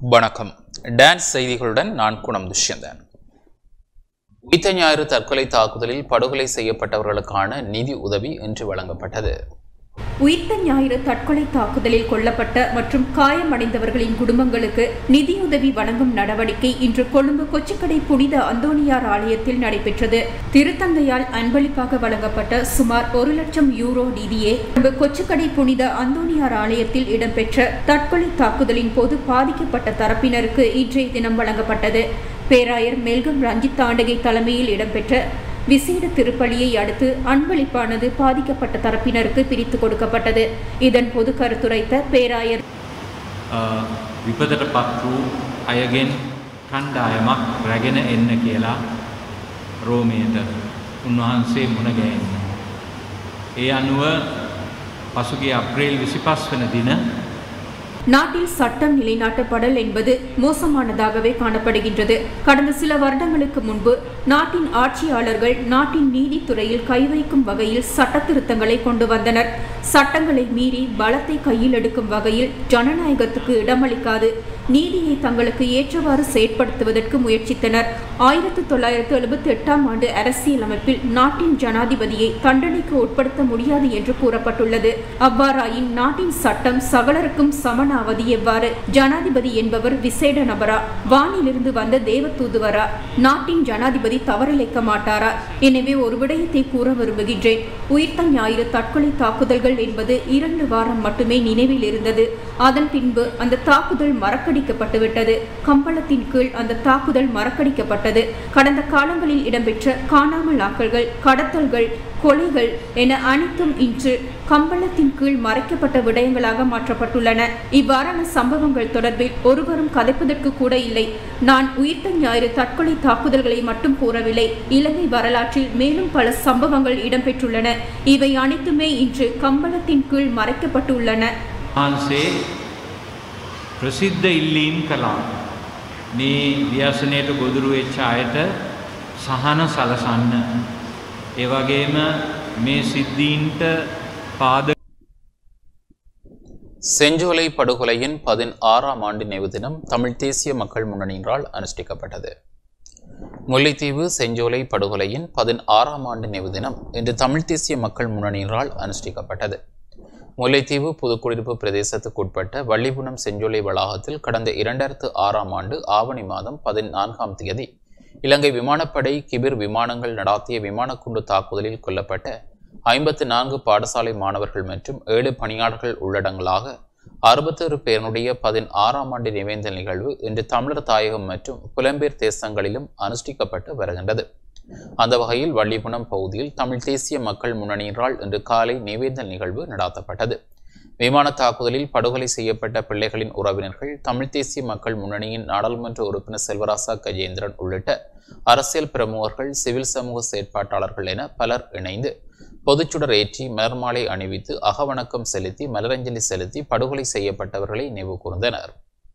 வணக்கம் டான்ஸ் செய்திகளுடன் நான் குணம் துஷ்யந்தன் உயிர்த்த ஞாயிறு தற்கொலை தாக்குதலில் படுகொலை செய்யப்பட்டவர்களுக்கான நிதி உதவி இன்று வழங்கப்பட்டது உயிர்த்த ஞாயிறு தற்கொலை தாக்குதலில் கொல்லப்பட்ட மற்றும் காயமடைந்தவர்களின் குடும்பங்களுக்கு நிதியுதவி வழங்கும் நடவடிக்கை இன்று கொழும்பு கொச்சிக்கடை புனித அந்தோனியார் ஆலயத்தில் நடைபெற்றது திருத்தந்தையால் அன்பளிப்பாக வழங்கப்பட்ட சுமார் ஒரு லட்சம் யூரோ நிதியே கொழும்பு கொச்சிக்கடை புனித அந்தோனியார் ஆலயத்தில் இடம்பெற்ற தற்கொலை தாக்குதலின் போது பாதிக்கப்பட்ட தரப்பினருக்கு இன்றைய தினம் வழங்கப்பட்டது பேராயர் மெல்கம் ரஞ்சித் தாண்டகை தலைமையில் இடம்பெற்ற விசேட திருப்பலியை அடுத்து அன்பளிப்பானது பாதிக்கப்பட்ட தரப்பினருக்கு பிரித்து கொடுக்கப்பட்டது இதன் போது கருத்துரைத்த பேராயர் විපදට පත් වූ අයගෙන් කණ්ඩායමක් රැගෙන එන්න කියලා රෝමයට උන්වහන්සේ මුණගෑන්න. ඒ අනුව පසුගේ අප්‍රේල් විසිපස් වන දින நாட்டில் சட்டம் நிலைநாட்டப்படல் என்பது மோசமானதாகவே காணப்படுகின்றது கடந்த சில வருடங்களுக்கு முன்பு நாட்டின் ஆட்சியாளர்கள் நாட்டின் நீதித்துறையில் கை வைக்கும் வகையில் சட்ட திருத்தங்களை கொண்டு வந்தனர் சட்டங்களை மீறி பலத்தை கையில் எடுக்கும் வகையில் ஜனநாயகத்துக்கு இடமளிக்காது நீதியை தங்களுக்கு ஏற்றவாறு செயற்படுத்துவதற்கு முயற்சித்தனர் ஆயிரத்தி தொள்ளாயிரத்து எழுபத்தி எட்டாம் ஆண்டு அரசியலமைப்பில் நாட்டின் ஜனாதிபதியை தண்டனைக்கு உட்படுத்த முடியாது என்று கூறப்பட்டுள்ளது அவ்வாறாயின் நாட்டின் சட்டம் சகலருக்கும் சமனாவது எவ்வாறு ஜனாதிபதி என்பவர் விசேட நபரா வானிலிருந்து வந்த தேவ தூதுவரா நாட்டின் ஜனாதிபதி தவறிழைக்க மாட்டாரா எனவே ஒரு விடயத்தை கூற விரும்புகின்றேன் உயிர்த்த ஞாயிறு தற்கொலை தாக்குதல்கள் என்பது இரண்டு வாரம் மட்டுமே நினைவில் இருந்தது அதன் பின்பு அந்த தாக்குதல் மறக்கடிக்கப்பட்டுவிட்டது கம்பளத்தின் கீழ் அந்த தாக்குதல் மறக்கடிக்கப்பட்டது கடந்த காலங்களில் இடம்பெற்ற காணாமல் ஆக்கல்கள் கடத்தல்கள் கொலைகள் என அனைத்தும் இன்று கம்பளத்தின் கீழ் மறைக்கப்பட்ட விடயங்களாக மாற்றப்பட்டுள்ளன இவ்வாறான சம்பவங்கள் தொடர்பில் ஒருவரும் கதைப்பதற்கு கூட இல்லை நான் உயிர்த்த ஞாயிறு தற்கொலை தாக்குதல்களை மட்டும் கூறவில்லை இலங்கை வரலாற்றில் மேலும் பல சம்பவங்கள் இடம்பெற்றுள்ளன இவை அனைத்துமே இன்று கம்பளத்தின் கீழ் மறைக்கப்பட்டுள்ளன වහන්සේ ප්‍රසිද්ධ ඉල්ලීම් කළා. මේ ව්‍යසනයට ගොදුරු වෙච්ච අයට සහන සලසන්න. ඒ වගේම මේ සිද්ධීන්ට පාද செஞ்சோலை படுகொலையின் பதினாறாம் ஆண்டு நினைவு தினம் தமிழ் தேசிய மக்கள் முன்னணியினரால் அனுஷ்டிக்கப்பட்டது முல்லைத்தீவு செஞ்சோலை படுகொலையின் பதினாறாம் ஆண்டு நினைவு தினம் இன்று தமிழ் தேசிய மக்கள் முன்னணியினரால் அனுஷ்டிக்கப்பட்டது முல்லைத்தீவு புதுக்குடியிருப்பு பிரதேசத்துக்குட்பட்ட வள்ளிபுணம் செஞ்சோலை வளாகத்தில் கடந்த இரண்டாயிரத்து ஆறாம் ஆண்டு ஆவணி மாதம் பதினான்காம் தேதி இலங்கை விமானப்படை கிபிர் விமானங்கள் நடாத்திய விமானக்குண்டு தாக்குதலில் கொல்லப்பட்ட ஐம்பத்து நான்கு பாடசாலை மாணவர்கள் மற்றும் ஏழு பணியாளர்கள் உள்ளடங்கலாக அறுபத்தொரு பேருடைய பதினாறாம் ஆண்டு நினைவேந்தல் நிகழ்வு இன்று தமிழர் தாயகம் மற்றும் புலம்பெயர் தேசங்களிலும் அனுஷ்டிக்கப்பட்டு வருகின்றது அந்த வகையில் வள்ளிபுணம் பகுதியில் தமிழ் தேசிய மக்கள் முன்னணியினரால் இன்று காலை நிவேந்தல் நிகழ்வு நடாத்தப்பட்டது விமான தாக்குதலில் படுகொலை செய்யப்பட்ட பிள்ளைகளின் உறவினர்கள் தமிழ் தேசிய மக்கள் முன்னணியின் நாடாளுமன்ற உறுப்பினர் செல்வராசா கஜேந்திரன் உள்ளிட்ட அரசியல் பிரமுகர்கள் சிவில் சமூக செயற்பாட்டாளர்கள் என பலர் இணைந்து பொதுச்சுடர் ஏற்றி மலர்மாலை அணிவித்து அகவணக்கம் செலுத்தி மலரஞ்சலி செலுத்தி படுகொலை செய்யப்பட்டவர்களை நினைவு கூர்ந்தனர்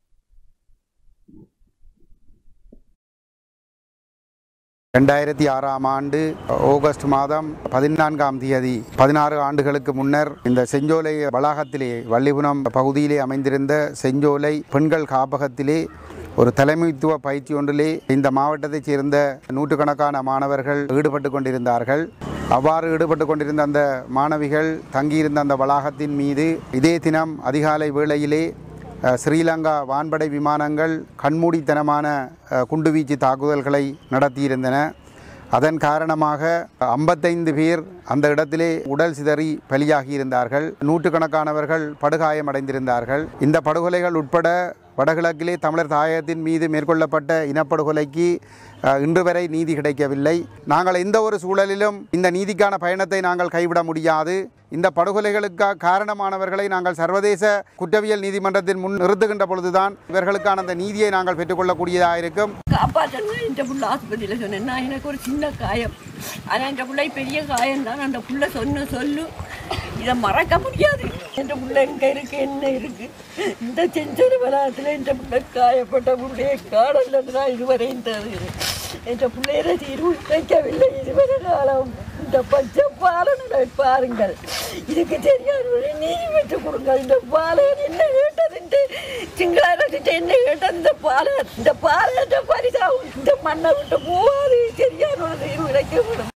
ரெண்டாயிரத்தி ஆறாம் ஆண்டு ஆகஸ்ட் மாதம் பதினான்காம் தேதி பதினாறு ஆண்டுகளுக்கு முன்னர் இந்த செஞ்சோலை வளாகத்திலே வள்ளிபுரம் பகுதியிலே அமைந்திருந்த செஞ்சோலை பெண்கள் காப்பகத்திலே ஒரு தலைமைத்துவ பயிற்சி ஒன்றிலே இந்த மாவட்டத்தைச் சேர்ந்த நூற்றுக்கணக்கான மாணவர்கள் ஈடுபட்டு கொண்டிருந்தார்கள் அவ்வாறு ஈடுபட்டு கொண்டிருந்த அந்த மாணவிகள் தங்கியிருந்த அந்த வளாகத்தின் மீது இதே தினம் அதிகாலை வேளையிலே அஹ், ஸ்ரீலங்கா வான்படை விமானங்கள் கண்மூடித்தனமான அஹ், குண்டுவீச்சு தாக்குதல்களை நடத்தியிருந்தன அதன் காரணமாக ஐம்பத்தைந்து பேர் அந்த இடத்திலே உடல் சிதறி பலியாகி இருந்தார்கள் நூற்றுக்கணக்கானவர்கள் படுகாயமடைந்திருந்தார்கள் இந்த படுகொலைகள் உட்பட வடகிழக்கிலே தமிழர் தாயகத்தின் மீது மேற்கொள்ளப்பட்ட இனப்படுகொலைக்கு அஹ், இன்று வரை நீதி கிடைக்கவில்லை நாங்கள் எந்த ஒரு சூழலிலும் இந்த நீதிக்கான பயணத்தை நாங்கள் கைவிட முடியாது இந்த படுகொலைகளுக்கு காரணமானவர்களை நாங்கள் சர்வதேச குற்றவியல் நீதிமன்றத்தின் முன் நிறுத்துகின்ற பொழுதுதான் இவர்களுக்கான அந்த நீதியை நாங்கள் பெற்றுக்கொள்ளக்கூடியதாக இருக்கும் காப்பாற்றணும் என்ற புள்ள ஆஸ்பத்திரியில் சொன்னேன் நான் எனக்கு ஒரு சின்ன காயம் ஆனால் என்ற பிள்ளை பெரிய காயம் தான் அந்த புள்ள சொன்ன சொல்லு இதை மறக்க முடியாது என்ற புள்ள எங்கே இருக்கு என்ன இருக்கு இந்த செஞ்சொரு வளாகத்தில் என்ற பிள்ளை காயப்பட்ட பிள்ளையை காடல நான் இதுவரை இந்த என்ற பிள்ளையை தீர்வு கிடைக்கவில்லை இதுவரை காலம் இந்த பச்சை பாலனை பாருங்கள் இதுக்கு தெரியாத நீதி பெற்றுக் கொடுங்கள் இந்த பாலன் என்ன கேட்ட முடியாதுன்ட்டு சிங்கள அரசிட்ட என்ன கேட்ட இந்த பாலை இந்த பாலை பரிசா இந்த மண்ணை விட்டு போகாது சரியான ஒரு தீர்வு கிடைக்கப்படும்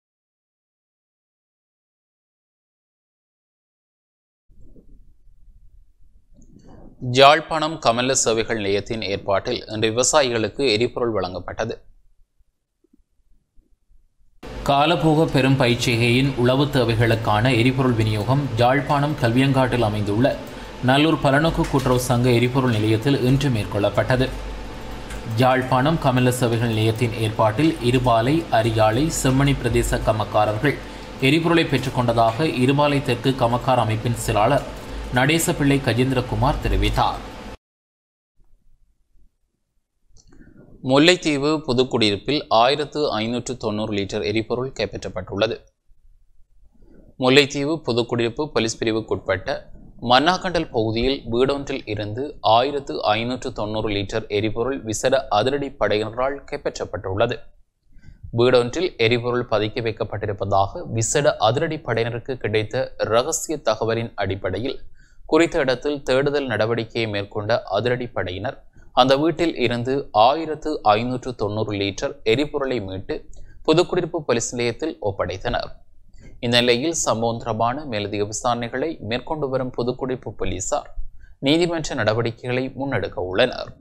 யாழ்ப்பாணம் கமல சேவைகள் நிலையத்தின் ஏற்பாட்டில் இன்று விவசாயிகளுக்கு எரிபொருள் வழங்கப்பட்டது காலபோக பெரும் பயிற்சிகையின் உளவு தேவைகளுக்கான எரிபொருள் விநியோகம் யாழ்ப்பாணம் கல்வியங்காட்டில் அமைந்துள்ள நல்லூர் பலநோக்கு கூட்டுறவு சங்க எரிபொருள் நிலையத்தில் இன்று மேற்கொள்ளப்பட்டது யாழ்ப்பாணம் கமல சேவைகள் நிலையத்தின் ஏற்பாட்டில் இருபாலை அரியாலை செம்மணி பிரதேச கமக்காரர்கள் எரிபொருளை பெற்றுக்கொண்டதாக இருபாலை தெற்கு கமக்கார் அமைப்பின் செயலாளர் நடேசபிள்ளை கஜேந்திரகுமார் தெரிவித்தார் முல்லைத்தீவு புதுக்குடியிருப்பில் ஆயிரத்து ஐநூற்று தொண்ணூறு லிட்டர் எரிபொருள் கைப்பற்றப்பட்டுள்ளது முல்லைத்தீவு புதுக்குடியிருப்பு போலீஸ் பிரிவுக்குட்பட்ட மன்னாகண்டல் பகுதியில் வீடொன்றில் இருந்து ஆயிரத்து ஐநூற்று தொண்ணூறு லிட்டர் எரிபொருள் விசேட அதிரடி படையினரால் கைப்பற்றப்பட்டுள்ளது வீடொன்றில் எரிபொருள் பதுக்கி வைக்கப்பட்டிருப்பதாக விசேட அதிரடி படையினருக்கு கிடைத்த ரகசிய தகவலின் அடிப்படையில் குறித்த இடத்தில் தேடுதல் நடவடிக்கையை மேற்கொண்ட அதிரடி படையினர் அந்த வீட்டில் இருந்து ஆயிரத்து ஐநூற்று தொண்ணூறு லிட்டர் எரிபொருளை மீட்டு புதுக்குடியிருப்பு போலீஸ் நிலையத்தில் ஒப்படைத்தனர் இந்நிலையில் சம்பவம் தொடர்பான மேலதிக விசாரணைகளை மேற்கொண்டு வரும் புதுக்குடியிருப்பு போலீசார் நீதிமன்ற நடவடிக்கைகளை முன்னெடுக்க உள்ளனர்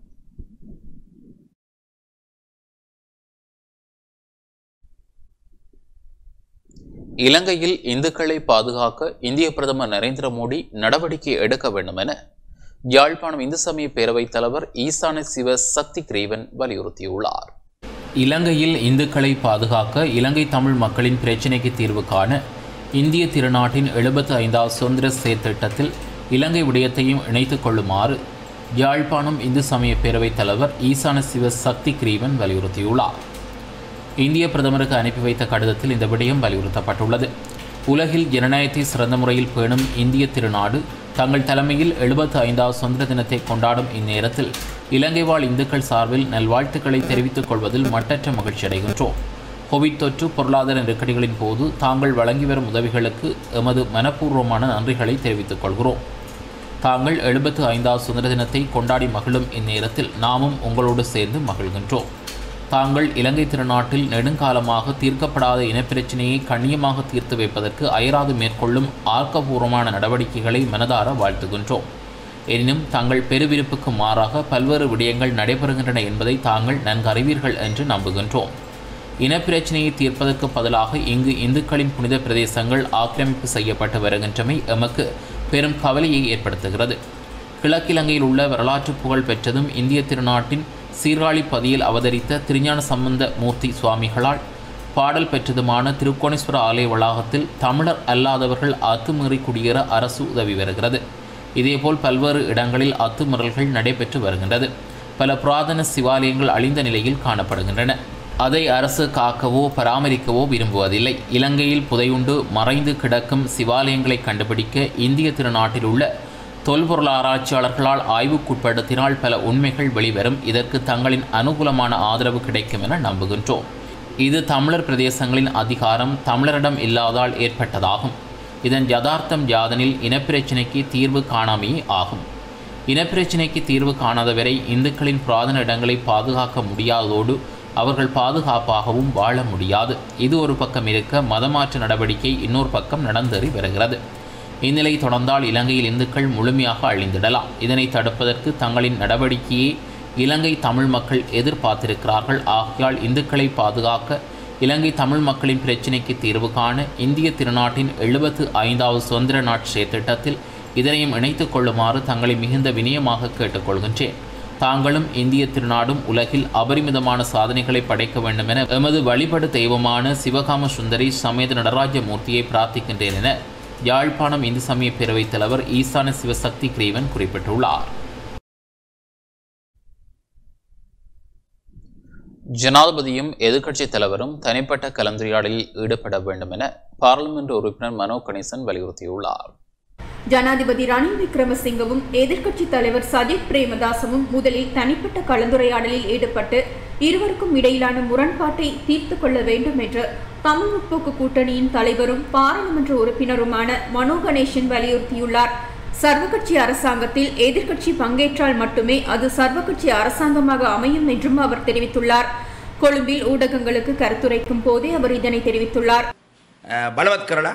இலங்கையில் இந்துக்களை பாதுகாக்க இந்திய பிரதமர் நரேந்திர மோடி நடவடிக்கை எடுக்க வேண்டும் என யாழ்ப்பாணம் இந்து சமய பேரவைத் தலைவர் ஈசான சிவ சக்தி கிரீவன் வலியுறுத்தியுள்ளார் இலங்கையில் இந்துக்களை பாதுகாக்க இலங்கை தமிழ் மக்களின் பிரச்சினைக்கு தீர்வு காண இந்திய திருநாட்டின் எழுபத்து ஐந்தாவது சுதந்திர செயற்திட்டத்தில் இலங்கை விடயத்தையும் இணைத்துக் கொள்ளுமாறு யாழ்ப்பாணம் இந்து சமய பேரவைத் தலைவர் ஈசான சிவ சக்தி கிரீவன் வலியுறுத்தியுள்ளார் இந்திய பிரதமருக்கு அனுப்பி வைத்த கடிதத்தில் இந்த விடயம் வலியுறுத்தப்பட்டுள்ளது உலகில் ஜனநாயகத்தை சிறந்த முறையில் பேணும் இந்திய திருநாடு தங்கள் தலைமையில் எழுபத்து ஐந்தாவது சுதந்திர தினத்தை கொண்டாடும் இந்நேரத்தில் இலங்கை வாழ் இந்துக்கள் சார்பில் நல்வாழ்த்துக்களை தெரிவித்துக் கொள்வதில் மட்டற்ற மகிழ்ச்சி அடைகின்றோம் கோவிட் தொற்று பொருளாதார நெருக்கடிகளின் போது தாங்கள் வழங்கி வரும் உதவிகளுக்கு எமது மனப்பூர்வமான நன்றிகளை தெரிவித்துக் கொள்கிறோம் தாங்கள் எழுபத்து ஐந்தாவது சுதந்திர தினத்தை கொண்டாடி மகிழும் இந்நேரத்தில் நாமும் உங்களோடு சேர்ந்து மகிழ்கின்றோம் தாங்கள் இலங்கை திருநாட்டில் நெடுங்காலமாக தீர்க்கப்படாத இனப்பிரச்சினையை கண்ணியமாக தீர்த்து வைப்பதற்கு அயராது மேற்கொள்ளும் ஆக்கப்பூர்வமான நடவடிக்கைகளை மனதார வாழ்த்துகின்றோம் எனினும் தங்கள் பெருவிருப்புக்கு மாறாக பல்வேறு விடயங்கள் நடைபெறுகின்றன என்பதை தாங்கள் நன்கு அறிவீர்கள் என்று நம்புகின்றோம் இனப்பிரச்சினையை தீர்ப்பதற்கு பதிலாக இங்கு இந்துக்களின் புனித பிரதேசங்கள் ஆக்கிரமிப்பு செய்யப்பட்டு வருகின்றமை எமக்கு பெரும் கவலையை ஏற்படுத்துகிறது கிழக்கிலங்கையில் உள்ள வரலாற்று புகழ் பெற்றதும் இந்திய திருநாட்டின் சீர்காழி பதியில் அவதரித்த திருஞான சம்பந்த மூர்த்தி சுவாமிகளால் பாடல் பெற்றதுமான திருக்கோணேஸ்வர ஆலய வளாகத்தில் தமிழர் அல்லாதவர்கள் அத்துமீறி குடியேற அரசு உதவி வருகிறது இதேபோல் பல்வேறு இடங்களில் அத்துமீறல்கள் நடைபெற்று வருகின்றது பல புராதன சிவாலயங்கள் அழிந்த நிலையில் காணப்படுகின்றன அதை அரசு காக்கவோ பராமரிக்கவோ விரும்புவதில்லை இலங்கையில் புதையுண்டு மறைந்து கிடக்கும் சிவாலயங்களை கண்டுபிடிக்க இந்திய திருநாட்டில் உள்ள தொல்பொருள் ஆராய்ச்சியாளர்களால் ஆய்வுக்குட்படுத்தினால் பல உண்மைகள் வெளிவரும் இதற்கு தங்களின் அனுகூலமான ஆதரவு கிடைக்கும் என நம்புகின்றோம் இது தமிழர் பிரதேசங்களின் அதிகாரம் தமிழரிடம் இல்லாதால் ஏற்பட்டதாகும் இதன் யதார்த்தம் யாதனில் இனப்பிரச்சினைக்கு தீர்வு காணாமையே ஆகும் இனப்பிரச்சினைக்கு தீர்வு காணாதவரை இந்துக்களின் புராதன இடங்களை பாதுகாக்க முடியாததோடு அவர்கள் பாதுகாப்பாகவும் வாழ முடியாது இது ஒரு பக்கம் இருக்க மதமாற்ற நடவடிக்கை இன்னொரு பக்கம் நடந்தேறி வருகிறது இந்நிலை தொடர்ந்தால் இலங்கையில் இந்துக்கள் முழுமையாக அழிந்திடலாம் இதனை தடுப்பதற்கு தங்களின் நடவடிக்கையை இலங்கை தமிழ் மக்கள் எதிர்பார்த்திருக்கிறார்கள் ஆகையால் இந்துக்களை பாதுகாக்க இலங்கை தமிழ் மக்களின் பிரச்சினைக்கு தீர்வு காண இந்திய திருநாட்டின் எழுபத்து ஐந்தாவது சுதந்திர நாட் செயற்திட்டத்தில் இதனையும் இணைத்துக் கொள்ளுமாறு தங்களை மிகுந்த வினயமாக கேட்டுக்கொள்கின்றேன் தாங்களும் இந்திய திருநாடும் உலகில் அபரிமிதமான சாதனைகளை படைக்க வேண்டும் என எமது வழிபடு தெய்வமான சிவகாம சுந்தரி சமேத நடராஜ மூர்த்தியை பிரார்த்திக்கின்றேன் என யாழ்ப்பாணம் இந்து சமய பேரவைத் தலைவர் ஈசான சிவசக்தி கிரீவன் குறிப்பிட்டுள்ளார் ஜனாதிபதியும் எதிர்க்கட்சித் தலைவரும் தனிப்பட்ட கலந்துரையாடலில் ஈடுபட வேண்டும் என பாராளுமன்ற உறுப்பினர் மனோ கணேசன் வலியுறுத்தியுள்ளார் ஜனாதிபதி ரணில் விக்ரமசிங்கவும் எதிர்க்கட்சி தலைவர் சஜித் பிரேமதாசவும் முதலில் தனிப்பட்ட கலந்துரையாடலில் ஈடுபட்டு இருவருக்கும் இடையிலான முரண்பாட்டை தீர்த்து கொள்ள வேண்டும் என்று தமிழ் முற்போக்கு கூட்டணியின் தலைவரும் பாராளுமன்ற உறுப்பினருமான மனோ கணேசன் வலியுறுத்தியுள்ளார் சர்வகட்சி அரசாங்கத்தில் எதிர்க்கட்சி பங்கேற்றால் மட்டுமே அது சர்வகட்சி அரசாங்கமாக அமையும் என்றும் அவர் தெரிவித்துள்ளார் கொழும்பில் ஊடகங்களுக்கு கருத்துரைக்கும் போதே அவர் இதனை தெரிவித்துள்ளார் බලවත් කරලා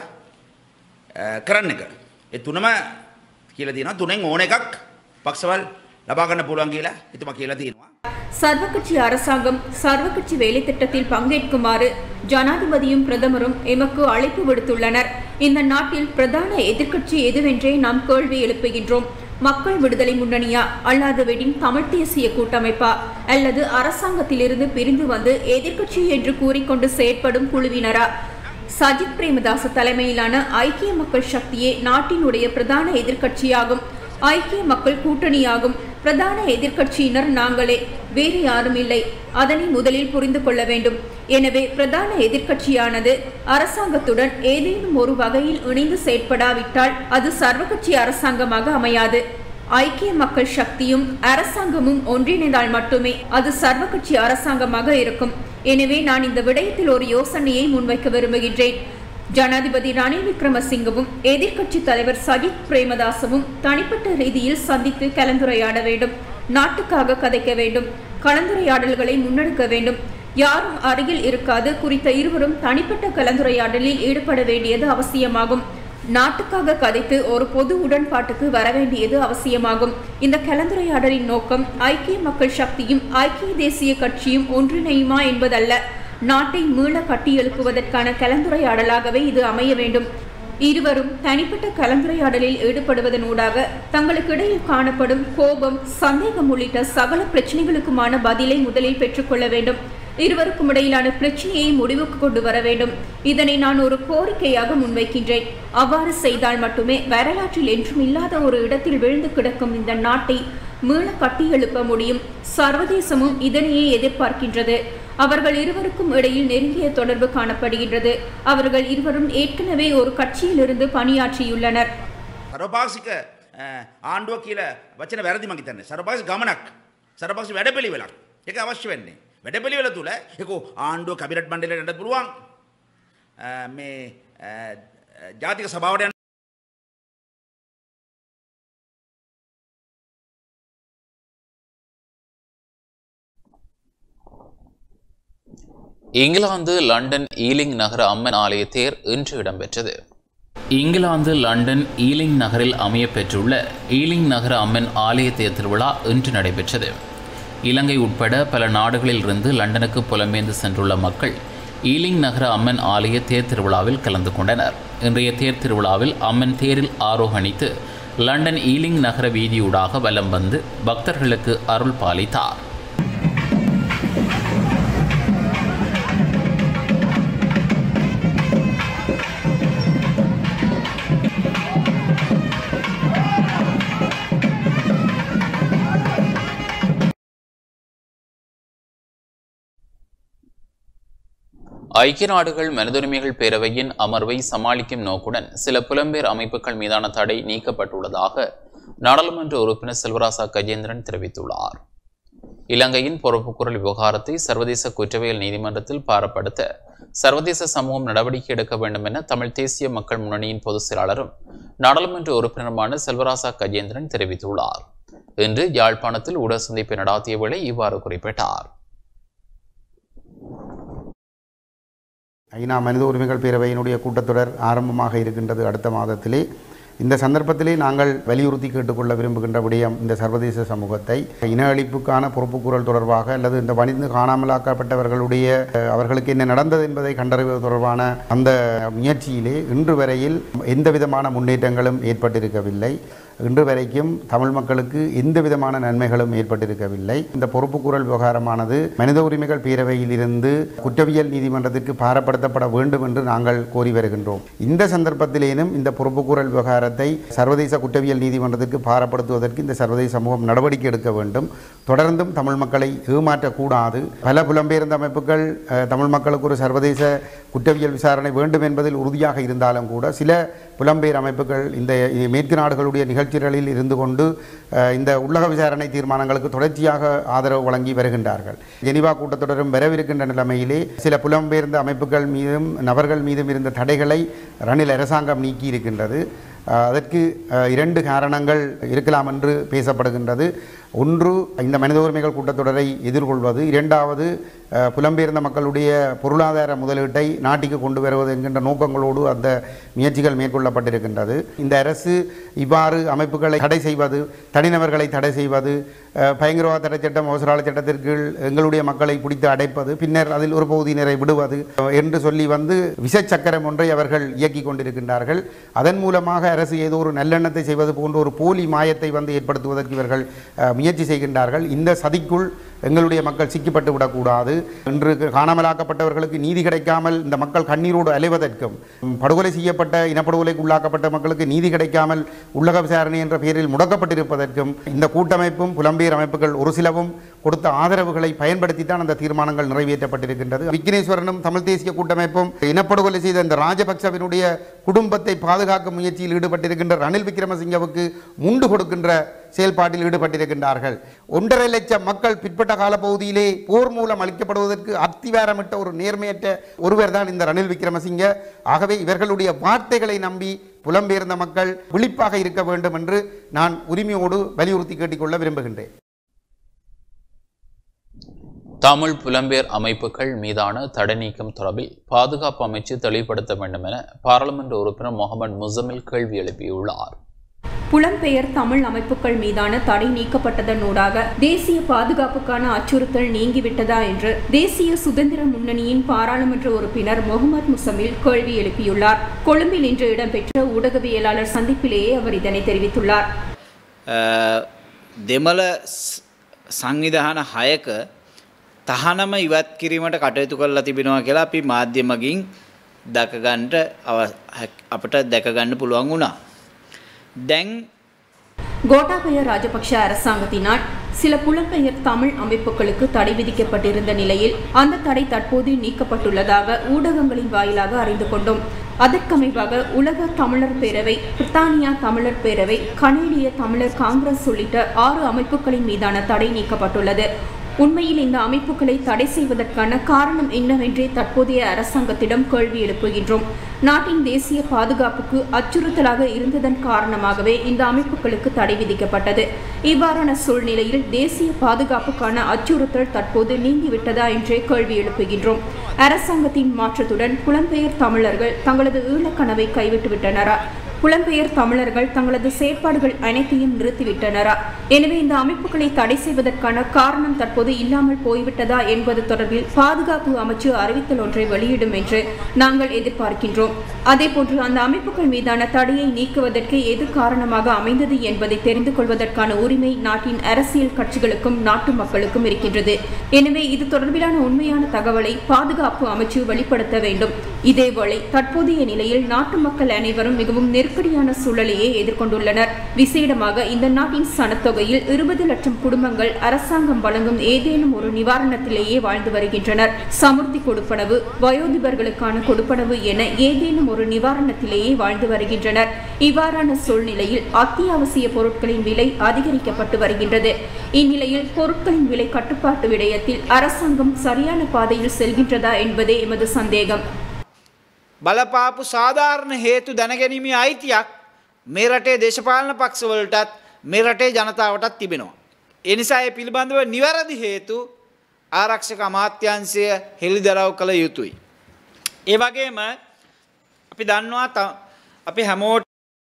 අ, කරන්න එක. ඒ තුනම කියල තියෙන තුනෙන් ඕන එකක් පක්ෂවල් ලබාගන්න පුළුවන් කියලා එතුම කියලා තියෙනවා. சர்வகட்சி அரசாங்கம் சர்வகட்சி வேலை திட்டத்தில் பங்கேற்குமாறு ஜனாதிபதியும் பிரதமரும் எமக்கு அழைப்பு விடுத்துள்ளனர் இந்த நாட்டில் பிரதான எதிர்க்கட்சி எதுவென்றே நாம் கேள்வி எழுப்புகின்றோம் மக்கள் விடுதலை முன்னணியா அல்லாதவெனின் தமிழ் தேசிய கூட்டமைப்பா அல்லது அரசாங்கத்திலிருந்து பிரிந்து வந்து எதிர்க்கட்சி என்று கூறிக்கொண்டு செயற்படும் குழுவினரா சஜித் பிரேமதாச தலைமையிலான ஐக்கிய மக்கள் சக்தியே நாட்டினுடைய பிரதான எதிர்க்கட்சியாகும் ஐக்கிய மக்கள் கூட்டணியாகும் பிரதான எதிர்க்கட்சியினர் நாங்களே வேறு யாரும் இல்லை அதனை முதலில் புரிந்து கொள்ள வேண்டும் எனவே பிரதான எதிர்க்கட்சியானது அரசாங்கத்துடன் ஏதேனும் ஒரு வகையில் இணைந்து செயற்படாவிட்டால் அது சர்வகட்சி அரசாங்கமாக அமையாது ஐக்கிய மக்கள் சக்தியும் அரசாங்கமும் ஒன்றிணைந்தால் மட்டுமே அது சர்வகட்சி அரசாங்கமாக இருக்கும் எனவே நான் இந்த விடயத்தில் ஒரு யோசனையை முன்வைக்க விரும்புகின்றேன் ஜனாதிபதி ரணில் விக்ரமசிங்கவும் எதிர்க்கட்சி தலைவர் சஜித் பிரேமதாசவும் தனிப்பட்ட ரீதியில் சந்தித்து கலந்துரையாட வேண்டும் நாட்டுக்காக கதைக்க வேண்டும் கலந்துரையாடல்களை முன்னெடுக்க வேண்டும் யாரும் அருகில் இருக்காது குறித்த இருவரும் தனிப்பட்ட கலந்துரையாடலில் ஈடுபட வேண்டியது அவசியமாகும் நாட்டுக்காக கதைத்து ஒரு பொது உடன்பாட்டுக்கு வர வேண்டியது அவசியமாகும் இந்த கலந்துரையாடலின் நோக்கம் ஐக்கிய மக்கள் சக்தியும் ஐக்கிய தேசிய கட்சியும் ஒன்றிணையுமா என்பதல்ல நாட்டை மீள கட்டியெழுப்புவதற்கான கலந்துரையாடலாகவே இது அமைய வேண்டும் இருவரும் தனிப்பட்ட கலந்துரையாடலில் ஈடுபடுவதனூடாக தங்களுக்கு இடையில் காணப்படும் கோபம் சந்தேகம் உள்ளிட்ட சகல பிரச்சனைகளுக்குமான பதிலை முதலில் பெற்றுக்கொள்ள வேண்டும் இருவருக்கும் இடையிலான பிரச்சனையை முடிவுக்கு கொண்டு வர வேண்டும் இதனை நான் ஒரு கோரிக்கையாக முன்வைக்கின்றேன் அவ்வாறு செய்தால் மட்டுமே வரலாற்றில் என்றும் இல்லாத ஒரு இடத்தில் விழுந்து கிடக்கும் இந்த நாட்டை மீள கட்டியெழுப்ப முடியும் சர்வதேசமும் இதனையே எதிர்பார்க்கின்றது அவர்கள் இருவருக்கும் இடையில் நெருங்கிய தொடர்பு காணப்படுகின்றது அவர்கள் இருவரும் ஏற்கனவே ஒரு கட்சியிலிருந்து பணியாற்றியுள்ளனர் සරපාසික ආණ්ඩුව කියල වචන වැරදි මහිතන්න සරපාසි ගමනක් සරපක්ෂ වැඩපිළි වෙලක් එක අවශ්‍ය වෙන්නේ වැඩපිළිවෙල තුළ එකෝ ආණ්ඩුව කබිරට් මණ්ඩලට පුළුවන් අ, මේ අ, ජාතික සභාවට යන இங்கிலாந்து லண்டன் ஈலிங் நகர அம்மன் ஆலய தேர் இன்று இடம்பெற்றது இங்கிலாந்து லண்டன் ஈலிங் நகரில் அமையப்பெற்றுள்ள ஈலிங் நகர அம்மன் ஆலய தேர் திருவிழா இன்று நடைபெற்றது இலங்கை உட்பட பல நாடுகளில் இருந்து லண்டனுக்கு புலம்பெயர்ந்து சென்றுள்ள மக்கள் ஈலிங் நகர அம்மன் ஆலய தேர் திருவிழாவில் கலந்து கொண்டனர் இன்றைய தேர் திருவிழாவில் அம்மன் தேரில் ஆரோகணித்து லண்டன் ஈலிங் நகர வீதியூடாக வலம் வந்து பக்தர்களுக்கு அருள் பாலித்தார் ஐக்கிய நாடுகள் மனிதுரிமைகள் பேரவையின் அமர்வை சமாளிக்கும் நோக்குடன் சில புலம்பெயர் அமைப்புகள் மீதான தடை நீக்கப்பட்டுள்ளதாக நாடாளுமன்ற உறுப்பினர் செல்வராசா கஜேந்திரன் தெரிவித்துள்ளார் இலங்கையின் பொறுப்புக்குரல் விவகாரத்தை சர்வதேச குற்றவியல் நீதிமன்றத்தில் பாரப்படுத்த சர்வதேச சமூகம் நடவடிக்கை எடுக்க வேண்டும் என தமிழ் தேசிய மக்கள் முன்னணியின் பொதுச் செயலாளரும் நாடாளுமன்ற உறுப்பினருமான செல்வராசா கஜேந்திரன் தெரிவித்துள்ளார் இன்று யாழ்ப்பாணத்தில் ஊடக சந்திப்பை நடாத்திய வேளை இவ்வாறு குறிப்பிட்டார் ஐநா மனித உரிமைகள் பேரவையினுடைய கூட்டத்தொடர் ஆரம்பமாக இருக்கின்றது அடுத்த மாதத்திலே இந்த சந்தர்ப்பத்திலே நாங்கள் வலியுறுத்தி கேட்டுக்கொள்ள விரும்புகின்ற விடயம் இந்த சர்வதேச சமூகத்தை இன அழிப்புக்கான பொறுப்புக்கூறல் தொடர்பாக அல்லது இந்த வணிந்து காணாமலாக்கப்பட்டவர்களுடைய அஹ், அவர்களுக்கு என்ன நடந்தது என்பதை கண்டறிவது தொடர்பான அந்த முயற்சியிலே இன்று வரையில் எந்த விதமான முன்னேற்றங்களும் ஏற்பட்டிருக்கவில்லை இன்று வரைக்கும் தமிழ் மக்களுக்கு எந்த விதமான நன்மைகளும் ஏற்பட்டிருக்கவில்லை இந்த பொறுப்புக்கூறல் விவகாரமானது மனித உரிமைகள் பேரவையில் இருந்து குற்றவியல் நீதிமன்றத்திற்கு பாரப்படுத்தப்பட வேண்டும் என்று நாங்கள் கோரி வருகின்றோம் இந்த சந்தர்ப்பத்திலேனும் இந்த பொறுப்புக்கூறல் விவகாரத்தை சர்வதேச குற்றவியல் நீதிமன்றத்திற்கு பாரப்படுத்துவதற்கு இந்த சர்வதேச சமூகம் நடவடிக்கை எடுக்க வேண்டும் தொடர்ந்தும் தமிழ் மக்களை ஏமாற்றக்கூடாது பல புலம்பெயர்ந்த அமைப்புகள் அஹ், தமிழ் மக்களுக்கு ஒரு சர்வதேச குற்றவியல் விசாரணை வேண்டும் என்பதில் உறுதியாக இருந்தாலும் கூட சில புலம்பெயர் அமைப்புகள் இந்த மேற்கு நாடுகளுடைய நிகழ்ச்சிகளில் இருந்து கொண்டு அஹ், இந்த உள்ளக விசாரணை தீர்மானங்களுக்கு தொடர்ச்சியாக ஆதரவு வழங்கி வருகின்றார்கள் ஜெனிவா கூட்டத்தொடரும் வரவிருக்கின்ற நிலைமையிலே சில புலம்பெயர்ந்த அமைப்புகள் மீதும் நபர்கள் மீதும் இருந்த தடைகளை ரணில் அரசாங்கம் நீக்கி இருக்கின்றது அஹ், அதற்கு அஹ், இரண்டு காரணங்கள் இருக்கலாம் என்று பேசப்படுகின்றது ஒன்று இந்த மனித உரிமைகள் கூட்டத்தொடரை எதிர்கொள்வது இரண்டாவது அஹ், புலம்பெயர்ந்த மக்களுடைய பொருளாதார முதலீட்டை நாட்டுக்கு கொண்டு வருவது என்கின்ற நோக்கங்களோடு அந்த முயற்சிகள் மேற்கொள்ளப்பட்டிருக்கின்றது இந்த அரசு இவ்வாறு அமைப்புகளை தடை செய்வது தனிநபர்களை தடை செய்வது அஹ், பயங்கரவாத தடை சட்டம் அவசரால சட்டத்திற்கு கீழ் எங்களுடைய மக்களை பிடித்து அடைப்பது பின்னர் அதில் ஒரு பகுதியினரை விடுவது அஹ், என்று சொல்லி வந்து விஷச்சக்கரம் ஒன்றை அவர்கள் இயக்கி கொண்டிருக்கின்றார்கள் அதன் மூலமாக அரசு ஏதோ ஒரு நல்லெண்ணத்தை செய்வது போன்ற ஒரு போலி மாயத்தை வந்து ஏற்படுத்துவதற்கு இவர்கள் அஹ், முயற்சி செய்கின்றார்கள் இந்த சதிக்குள் எங்களுடைய மக்கள் சிக்கப்பட்டு விடக்கூடாது இன்று காணாமலாக்கப்பட்டவர்களுக்கு நீதி கிடைக்காமல் இந்த மக்கள் கண்ணீரோடு அலைவதற்கும் ம், படுகொலை செய்யப்பட்ட இனப்படுகொலைக்கு உள்ளாக்கப்பட்ட மக்களுக்கு நீதி கிடைக்காமல் உள்ளக விசாரணை என்ற பெயரில் முடக்கப்பட்டிருப்பதற்கும் இந்த கூட்டமைப்பும் புலம்பெயர் அமைப்புகள் ஒரு சிலவும் கொடுத்த ஆதரவுகளை பயன்படுத்தித்தான் அந்த தீர்மானங்கள் நிறைவேற்றப்பட்டிருக்கின்றது விக்னேஸ்வரனும் தமிழ் தேசிய கூட்டமைப்பும் இனப்படுகொலை செய்த இந்த ராஜபக்சவினுடைய குடும்பத்தை பாதுகாக்கும் முயற்சியில் ஈடுபட்டிருக்கின்ற ரணில் விக்ரமசிங்கவுக்கு முண்டு கொடுக்கின்ற செயல்பாட்டில் ஈடுபட்டிருக்கின்றார்கள் ஒன்றரை லட்சம் மக்கள் பிற்பட்ட காலப்பகுதியிலே போர் மூலம் அளிக்கப்படுவதற்கு அத்திவாரமிட்ட ஒரு நேர்மையற்ற ஒருவர் தான் இந்த ரணில் விக்ரமசிங்க ஆகவே இவர்களுடைய வார்த்தைகளை நம்பி புலம்பெயர்ந்த மக்கள் விழிப்பாக இருக்க வேண்டும் என்று நான் உரிமையோடு வலியுறுத்தி கேட்டுக்கொள்ள விரும்புகின்றேன் தமிழ் புலம்பெயர் அமைப்புகள் மீதான தடை நீக்கம் தொடர்பில் பாதுகாப்பு அமைச்சு தெளிவுபடுத்த வேண்டும் என பாராளுமன்ற உறுப்பினர் முகமது முசமில் கேள்வி எழுப்பியுள்ளார் புலம்பெயர் தமிழ் அமைப்புகள் மீதான தடை நீக்கப்பட்டதனூடாக தேசிய பாதுகாப்புக்கான அச்சுறுத்தல் நீங்கிவிட்டதா என்று தேசிய சுதந்திர முன்னணியின் பாராளுமன்ற உறுப்பினர் முகமது முசமில் கேள்வி எழுப்பியுள்ளார் கொழும்பில் இன்று இடம்பெற்ற ஊடகவியலாளர் சந்திப்பிலேயே அவர் இதனை தெரிவித்துள்ளார் අ, දෙමළ ස්- සංවිධාන හයක තහනම ඉවත් කිරීමට කටයුතු කරලා තිබෙනවා කියලා අපි මාධ්‍ය මගින් දකගන්ට අව- හැක්- අපට දැකගන්න පුළුවන් වුණා. දැන් கோட்டாபய ராஜபக்ஷ அரசாங்கத்தினால் சில புலம்பெயர் தமிழ் அமைப்புகளுக்கு தடை விதிக்கப்பட்டிருந்த நிலையில் அந்த தடை தற்போது நீக்கப்பட்டுள்ளதாக ஊடகங்களின் வாயிலாக அறிந்து கொண்டோம் அதற்கமைவாக உலக தமிழர் பேரவை பிரித்தானியா தமிழர் பேரவை கனேடிய தமிழர் காங்கிரஸ் உள்ளிட்ட ஆறு அமைப்புகளின் மீதான தடை நீக்கப்பட்டுள்ளது உண்மையில் இந்த அமைப்புகளை தடை செய்வதற்கான காரணம் என்னவென்றே தற்போதைய அரசாங்கத்திடம் கேள்வி எழுப்புகின்றோம் நாட்டின் தேசிய பாதுகாப்புக்கு அச்சுறுத்தலாக இருந்ததன் காரணமாகவே இந்த அமைப்புகளுக்கு தடை விதிக்கப்பட்டது இவ்வாறான சூழ்நிலையில் தேசிய பாதுகாப்புக்கான அச்சுறுத்தல் தற்போது நீங்கிவிட்டதா என்றே கேள்வி எழுப்புகின்றோம் அரசாங்கத்தின் மாற்றத்துடன் புலம்பெயர் தமிழர்கள் தங்களது ஈழக்கனவை கைவிட்டுவிட்டனரா புலம்பெயர் தமிழர்கள் தங்களது செயற்பாடுகள் அனைத்தையும் நிறுத்திவிட்டனரா எனவே இந்த அமைப்புகளை தடை செய்வதற்கான காரணம் தற்போது இல்லாமல் போய்விட்டதா என்பது தொடர்பில் பாதுகாப்பு அமைச்சு அறிவித்தல் ஒன்றை வெளியிடும் என்று நாங்கள் எதிர்பார்க்கின்றோம் அதேபோன்று அந்த அமைப்புகள் மீதான தடையை நீக்குவதற்கு எது காரணமாக அமைந்தது என்பதை தெரிந்து கொள்வதற்கான உரிமை நாட்டின் அரசியல் கட்சிகளுக்கும் நாட்டு மக்களுக்கும் இருக்கின்றது எனவே இது தொடர்பிலான உண்மையான தகவலை பாதுகாப்பு அமைச்சு வெளிப்படுத்த வேண்டும் இதேவேளை தற்போதைய நிலையில் நாட்டு மக்கள் அனைவரும் மிகவும் நெருக்கடியான சூழலையே எதிர்கொண்டுள்ளனர் விசேடமாக இந்த நாட்டின் சனத்தொகையில் இருபது லட்சம் குடும்பங்கள் அரசாங்கம் வழங்கும் ஏதேனும் ஒரு நிவாரணத்திலேயே வாழ்ந்து வருகின்றனர் சமுர்த்தி கொடுப்பனவு வயோதிபர்களுக்கான கொடுப்பனவு என ஏதேனும் ஒரு நிவாரணத்திலேயே வாழ்ந்து வருகின்றனர் இவ்வாறான சூழ்நிலையில் அத்தியாவசிய பொருட்களின் விலை அதிகரிக்கப்பட்டு வருகின்றது இந்நிலையில் பொருட்களின் விலை கட்டுப்பாட்டு விடயத்தில் அரசாங்கம் சரியான பாதையில் செல்கின்றதா என்பதே எமது சந்தேகம் බලපාපු සාධාරණ හේතු දැනගැනීමේ අයිතියක් මේ රටේ දේශපාලන පක්ෂවලටත් මේ රටේ ජනතාවටත් තිබෙනවා. එනිසා ඒ පිළිබඳව නිවැරදි හේතු ආරක්ෂක අමාත්‍යන්සය හෙළිදරව් කළ යුතුයි. ඒ වගේම අපි දන්නවා ත- අපි හැමෝට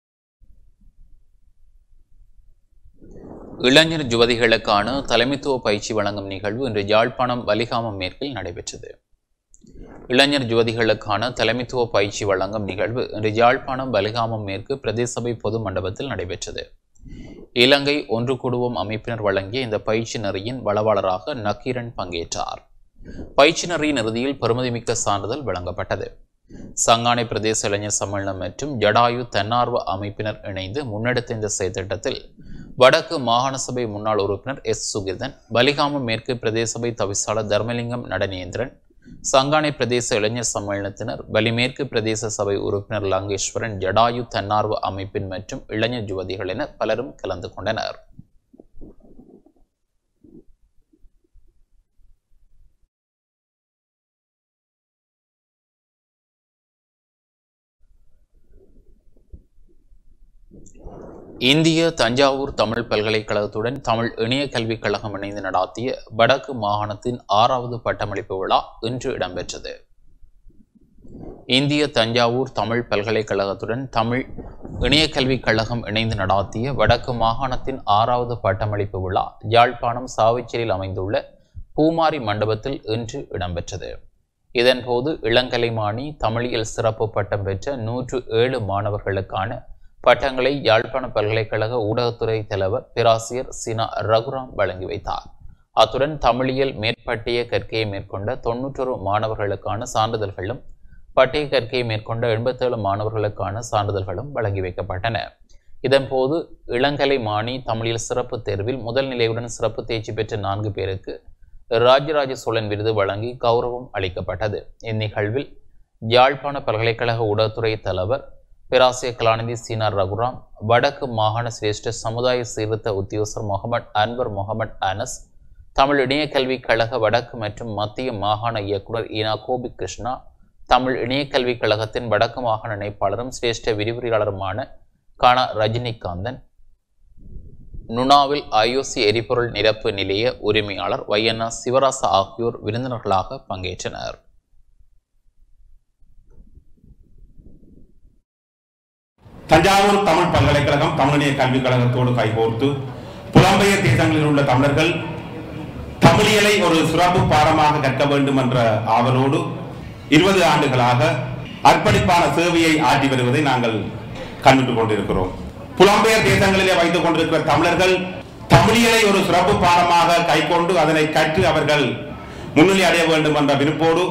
இளைஞர் யுவதிகளுக்கான தலைமைத்துவ பயிற்சி வழங்கும் நிகழ்வு இன்று யாழ்ப்பாணம் வலிகாமம் மேற்கில் நடைபெற்றது இளைஞர் யுவதிகளுக்கான தலைமைத்துவ பயிற்சி வழங்கும் நிகழ்வு இன்று யாழ்ப்பாணம் வலிகாமம் மேற்கு பிரதேசபை பொது மண்டபத்தில் நடைபெற்றது இலங்கை ஒன்று குடுவம் அமைப்பினர் வழங்கிய இந்த பயிற்சி நெறியின் வளவாளராக நக்கீரன் பங்கேற்றார் பயிற்சி நெறியின் இறுதியில் பெருமதிமிக்க சான்றிதழ் வழங்கப்பட்டது சங்கானை பிரதேச இளைஞர் சம்மேளனம் மற்றும் ஜடாயு தன்னார்வ அமைப்பினர் இணைந்து முன்னெடுத்த இந்த செயற்திட்டத்தில் வடக்கு மாகாண சபை முன்னாள் உறுப்பினர் எஸ் சுகிர்தன் பலிகாமம் மேற்கு பிரதேசபை தவிசாளர் தர்மலிங்கம் நடனேந்திரன் சங்கானை பிரதேச இளைஞர் சம்மேளனத்தினர் பலிமேற்கு பிரதேச சபை உறுப்பினர் லங்கேஸ்வரன் ஜடாயு தன்னார்வ அமைப்பின் மற்றும் இளைஞர் யுவதிகள் என பலரும் கலந்து கொண்டனர் இந்திய தஞ்சாவூர் தமிழ் பல்கலைக்கழகத்துடன் தமிழ் இணைய கல்விக் கழகம் இணைந்து நடாத்திய வடக்கு மாகாணத்தின் ஆறாவது பட்டமளிப்பு விழா இன்று இடம்பெற்றது இந்திய தஞ்சாவூர் தமிழ் பல்கலைக்கழகத்துடன் தமிழ் இணைய கல்விக் கழகம் இணைந்து நடாத்திய வடக்கு மாகாணத்தின் ஆறாவது பட்டமளிப்பு விழா யாழ்ப்பாணம் சாவிச்சேரியில் அமைந்துள்ள பூமாரி மண்டபத்தில் இன்று இடம்பெற்றது இதன்போது இளங்கலைமானி தமிழியல் சிறப்பு பட்டம் பெற்ற நூற்று ஏழு மாணவர்களுக்கான பட்டங்களை யாழ்ப்பாண பல்கலைக்கழக ஊடகத்துறை தலைவர் பேராசிரியர் சினா ரகுராம் வழங்கி வைத்தார் அத்துடன் தமிழியல் மேற்பட்டிய கற்கையை மேற்கொண்ட தொன்னூற்றொரு மாணவர்களுக்கான சான்றிதழ்களும் பட்டய கற்கையை மேற்கொண்ட எண்பத்தேழு மாணவர்களுக்கான சான்றிதழ்களும் வழங்கி வைக்கப்பட்டன இதன்போது இளங்கலை மாணி தமிழில் சிறப்பு தேர்வில் முதல் நிலையுடன் சிறப்பு தேர்ச்சி பெற்ற நான்கு பேருக்கு ராஜராஜ சோழன் விருது வழங்கி கௌரவம் அளிக்கப்பட்டது இந்நிகழ்வில் யாழ்ப்பாண பல்கலைக்கழக ஊடகத்துறை தலைவர் பேராசிரியர் கலாநிதி சீனார் ரகுராம் வடக்கு மாகாண சிரேஷ்ட சமுதாய சீர்திருத்த உத்தியோகர் முகமது அன்வர் முகமது அனஸ் தமிழ் இணைய கல்விக் கழக வடக்கு மற்றும் மத்திய மாகாண இயக்குனர் ஈனா கோபி கிருஷ்ணா தமிழ் இணைய கல்விக் கழகத்தின் வடக்கு மாகாண இணைப்பாளரும் சிரேஷ்ட விரிவுரையாளருமான கானா ரஜினிகாந்தன் நுணாவில் ஐஓசி எரிபொருள் நிரப்பு நிலைய உரிமையாளர் வையன்னா சிவராச ஆகியோர் விருந்தினர்களாக பங்கேற்றனர் தஞ்சாவூர் தமிழ் பல்கலைக்கழகம் தமிழினிய கல்விக் கழகத்தோடு கைகோர்த்து புலம்பெயர் தேசங்களில் உள்ள தமிழர்கள் தமிழியலை ஒரு சிறப்பு பாடமாக கற்க வேண்டும் என்ற ஆவலோடு இருபது ஆண்டுகளாக அர்ப்பணிப்பான சேவையை ஆற்றி வருவதை நாங்கள் கண்டுட்டு கொண்டிருக்கிறோம் புலம்பெயர் தேசங்களிலே வைத்துக் கொண்டிருக்கிற தமிழர்கள் தமிழியலை ஒரு சிறப்பு பாடமாக கைக்கொண்டு அதனை கற்று அவர்கள் முன்னிலை அடைய வேண்டும் என்ற விருப்போடு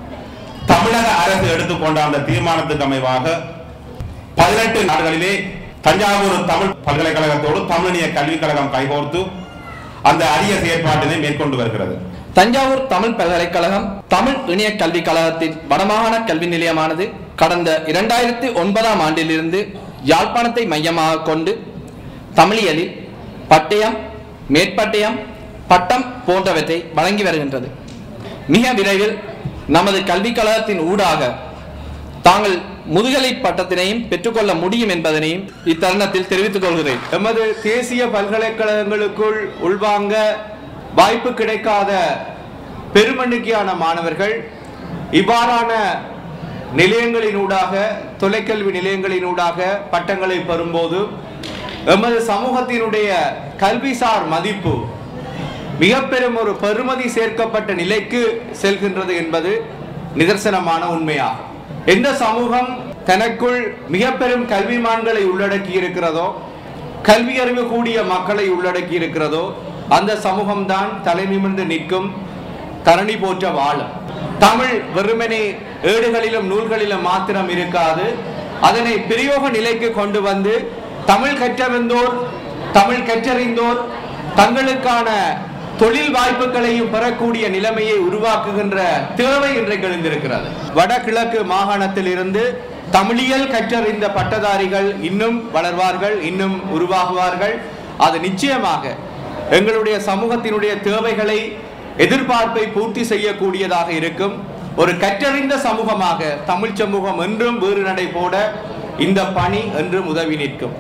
தமிழக அரசு எடுத்துக்கொண்ட அந்த தீர்மானத்துக்கு அமைவாக பதினெட்டு நாடுகளிலே தஞ்சாவூர் தமிழ் பல்கலைக்கழகத்தோடு தமிழினிய கல்விக் கழகம் கைகோர்த்து அந்த அரிய செயற்பாட்டினை மேற்கொண்டு வருகிறது தஞ்சாவூர் தமிழ் பல்கலைக்கழகம் தமிழ் இணைய கல்விக் கழகத்தின் வடமாகாண கல்வி நிலையமானது கடந்த இரண்டாயிரத்தி ஒன்பதாம் ஆண்டிலிருந்து யாழ்ப்பாணத்தை மையமாக கொண்டு தமிழியலில் பட்டயம் மேற்பட்டயம் பட்டம் போன்றவற்றை வழங்கி வருகின்றது மிக விரைவில் நமது கல்விக் கழகத்தின் ஊடாக தாங்கள் முதுகலை பட்டத்தினையும் பெற்றுக்கொள்ள முடியும் என்பதனையும் இத்தருணத்தில் தெரிவித்துக் கொள்கிறேன் எமது தேசிய பல்கலைக்கழகங்களுக்குள் உள்வாங்க வாய்ப்பு கிடைக்காத பெருமண்ணிக்கையான மாணவர்கள் இவ்வாறான நிலையங்களினூடாக தொலைக்கல்வி நிலையங்களினூடாக பட்டங்களை பெறும்போது எமது சமூகத்தினுடைய கல்விசார் மதிப்பு மிக பெரும் ஒரு பெறுமதி சேர்க்கப்பட்ட நிலைக்கு செல்கின்றது என்பது நிதர்சனமான உண்மையாகும் எந்த சமூகம் தனக்குள் மிக பெரும் கல்விமான்களை உள்ளடக்கி இருக்கிறதோ கல்வி அறிவு கூடிய மக்களை உள்ளடக்கி இருக்கிறதோ அந்த சமூகம்தான் தலை நிமிர்ந்து நிற்கும் தரணி போற்ற வாழும் தமிழ் வெறுமனே ஏடுகளிலும் நூல்களிலும் மாத்திரம் இருக்காது அதனை பிரயோக நிலைக்கு கொண்டு வந்து தமிழ் கற்றறிந்தோர் தமிழ் கற்றறிந்தோர் தங்களுக்கான தொழில் வாய்ப்புகளையும் பெறக்கூடிய நிலைமையை உருவாக்குகின்ற தேவை இன்றைக்கு எழுந்திருக்கிறது வடகிழக்கு மாகாணத்தில் இருந்து தமிழியல் கற்றறிந்த பட்டதாரிகள் இன்னும் வளர்வார்கள் இன்னும் உருவாகுவார்கள் அது நிச்சயமாக எங்களுடைய சமூகத்தினுடைய தேவைகளை எதிர்பார்ப்பை பூர்த்தி செய்யக்கூடியதாக இருக்கும் ஒரு கற்றறிந்த சமூகமாக தமிழ் சமூகம் என்றும் வேறு நடை போட இந்த பணி என்றும் உதவி நிற்கும்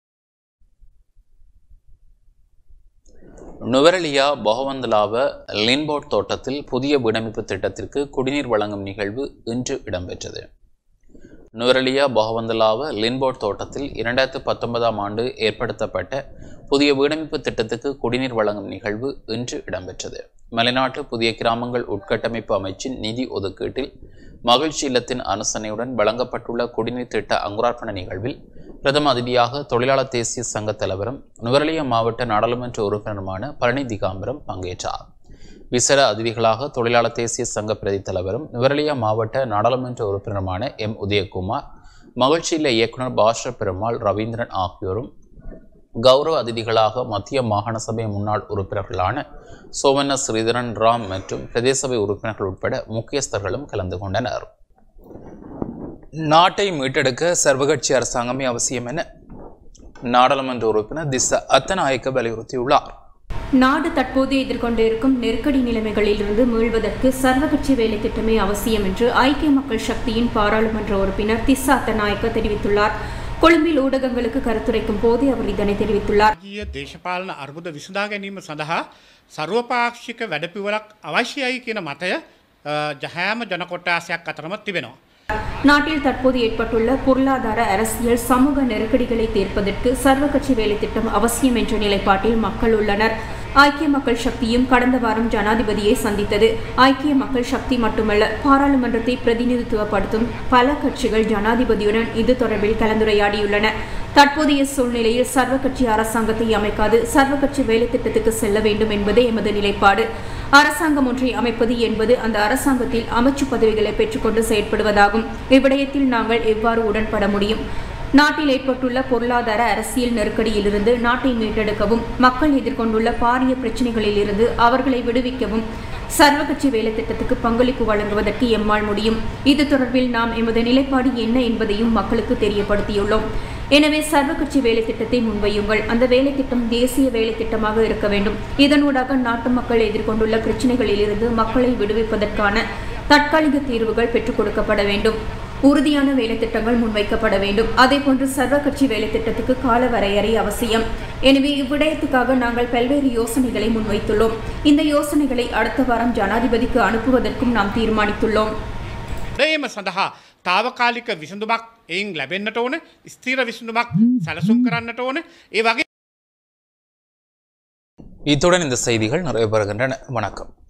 நுவரெலியா பகவந்தலாவ லின்போர்ட் தோட்டத்தில் புதிய வீடமைப்பு திட்டத்திற்கு குடிநீர் வழங்கும் நிகழ்வு இன்று இடம்பெற்றது நுவரெலியா பகவந்தலாவ லின்போர்ட் தோட்டத்தில் இரண்டாயிரத்து பத்தொன்பதாம் ஆண்டு ஏற்படுத்தப்பட்ட புதிய வீடமைப்பு திட்டத்துக்கு குடிநீர் வழங்கும் நிகழ்வு இன்று இடம்பெற்றது மலைநாட்டு புதிய கிராமங்கள் உட்கட்டமைப்பு அமைச்சின் நிதி ஒதுக்கீட்டில் மகிழ்ச்சி இல்லத்தின் அனுசனையுடன் வழங்கப்பட்டுள்ள குடிநீர் திட்ட அங்குரார்ப்பண நிகழ்வில் பிரதம அதிதியாக தொழிலாளர் தேசிய சங்க தலைவரும் நுவரெலியா மாவட்ட நாடாளுமன்ற உறுப்பினருமான பழனி திகாம்பரம் பங்கேற்றார் விசேட அதிதிகளாக தொழிலாளர் தேசிய சங்க பிரதி தலைவரும் நுவரெலியா மாவட்ட நாடாளுமன்ற உறுப்பினருமான எம் உதயகுமார் மகிழ்ச்சி இல்ல இயக்குனர் பாஷ பெருமாள் ரவீந்திரன் ஆகியோரும் கௌரவ அதிதிகளாக மத்திய மாகாண சபை முன்னாள் உறுப்பினர்களான சோமண்ண ஸ்ரீதரன் ராம் மற்றும் பிரதேச சபை உறுப்பினர்கள் உட்பட முக்கியஸ்தர்களும் கலந்து கொண்டனர் நாட்டை மீட்டெடுக்க சர்வகட்சி அரசாங்கமே அவசியம் என நாடாளுமன்ற உறுப்பினர் திச அத்தநாயக்க வலியுறுத்தியுள்ளார் நாடு தற்போது எதிர்கொண்டிருக்கும் நெருக்கடி நிலைமைகளிலிருந்து மீள்வதற்கு சர்வகட்சி வேலை திட்டமே அவசியம் என்று ஐக்கிய மக்கள் சக்தியின் பாராளுமன்ற உறுப்பினர் திஸ்ஸா அத்தநாயக்க தெரிவித்துள்ளார் கொழும்பில் ஊடகங்களுக்கு கருத்துரைக்கும் போதே அவர் இதனை தெரிவித்துள்ளார் ගිය දේශපාලන අර්බුද විසඳා ගැනීම සඳහා සර්වපාක්ෂික වැඩපිවලක් අවශ්‍යයි කියන මතය අ, ජහෑම ජනකොට්ටාසයක් අතරම තිබෙනවා. நாட்டில் தற்போது ஏற்பட்டுள்ள பொருளாதார அரசியல் சமூக நெருக்கடிகளை தீர்ப்பதற்கு சர்வ கட்சி வேலை திட்டம் அவசியம் என்ற நிலைப்பாட்டில் மக்கள் உள்ளனர் ஐக்கிய மக்கள் சக்தியும் கடந்த வாரம் ஜனாதிபதியை சந்தித்தது ஐக்கிய மக்கள் சக்தி மட்டுமல்ல பாராளுமன்றத்தை பிரதிநிதித்துவப்படுத்தும் பல கட்சிகள் ஜனாதிபதியுடன் இது தொடர்பில் கலந்துரையாடியுள்ளன தற்போதைய சூழ்நிலையில் சர்வ கட்சி அரசாங்கத்தை அமைக்காது சர்வ கட்சி வேலை திட்டத்துக்கு செல்ல வேண்டும் என்பதே எமது நிலைப்பாடு அரசாங்கம் ஒன்றை அமைப்பது என்பது அந்த அரசாங்கத்தில் அமைச்சு பதவிகளை பெற்றுக்கொண்டு செயற்படுவதாகும் இவ்விடயத்தில் நாங்கள் எவ்வாறு உடன்பட முடியும் நாட்டில் ஏற்பட்டுள்ள பொருளாதார அரசியல் நெருக்கடியிலிருந்து நாட்டை மீட்டெடுக்கவும் மக்கள் எதிர்கொண்டுள்ள பாரிய பிரச்சினைகளிலிருந்து அவர்களை விடுவிக்கவும் சர்வ கட்சி வேலை திட்டத்துக்கு பங்களிப்பு வழங்குவதற்கு எம்மால் முடியும் இது தொடர்பில் நாம் எமது நிலைப்பாடு என்ன என்பதையும் மக்களுக்கு தெரியப்படுத்தியுள்ளோம் எனவே சர்வ கட்சி வேலை திட்டத்தை முன்வையுங்கள் அந்த வேலை திட்டம் தேசிய வேலை திட்டமாக இருக்க வேண்டும் இதனூடாக நாட்டு மக்கள் எதிர்கொண்டுள்ள பிரச்சினைகளிலிருந்து மக்களை விடுவிப்பதற்கான தற்காலிக தீர்வுகள் பெற்றுக் கொடுக்கப்பட வேண்டும் உறுதியான வேலை திட்டங்கள் முன்வைக்கப்பட வேண்டும் அதேபோன்று சர்வ கட்சி வேலை திட்டத்துக்கு கால வரையறை அவசியம் எனவே இவ்விடயத்துக்காக நாங்கள் பல்வேறு யோசனைகளை முன்வைத்துள்ளோம் இந்த யோசனைகளை அடுத்த வாரம் ஜனாதிபதிக்கு அனுப்புவதற்கும் நாம் தீர்மானித்துள்ளோம் ඒම සඳහා තාවකාලික විසඳුමක් එයින් ලැබෙන්න්නට ඕන ස්තීර විසඳුමක් සැලසුම් කරන්නට ඕන ඒ වගේ இத்துடன் இந்த செய்திகள் நிறைவு பெறுகின்றன வணக்கம்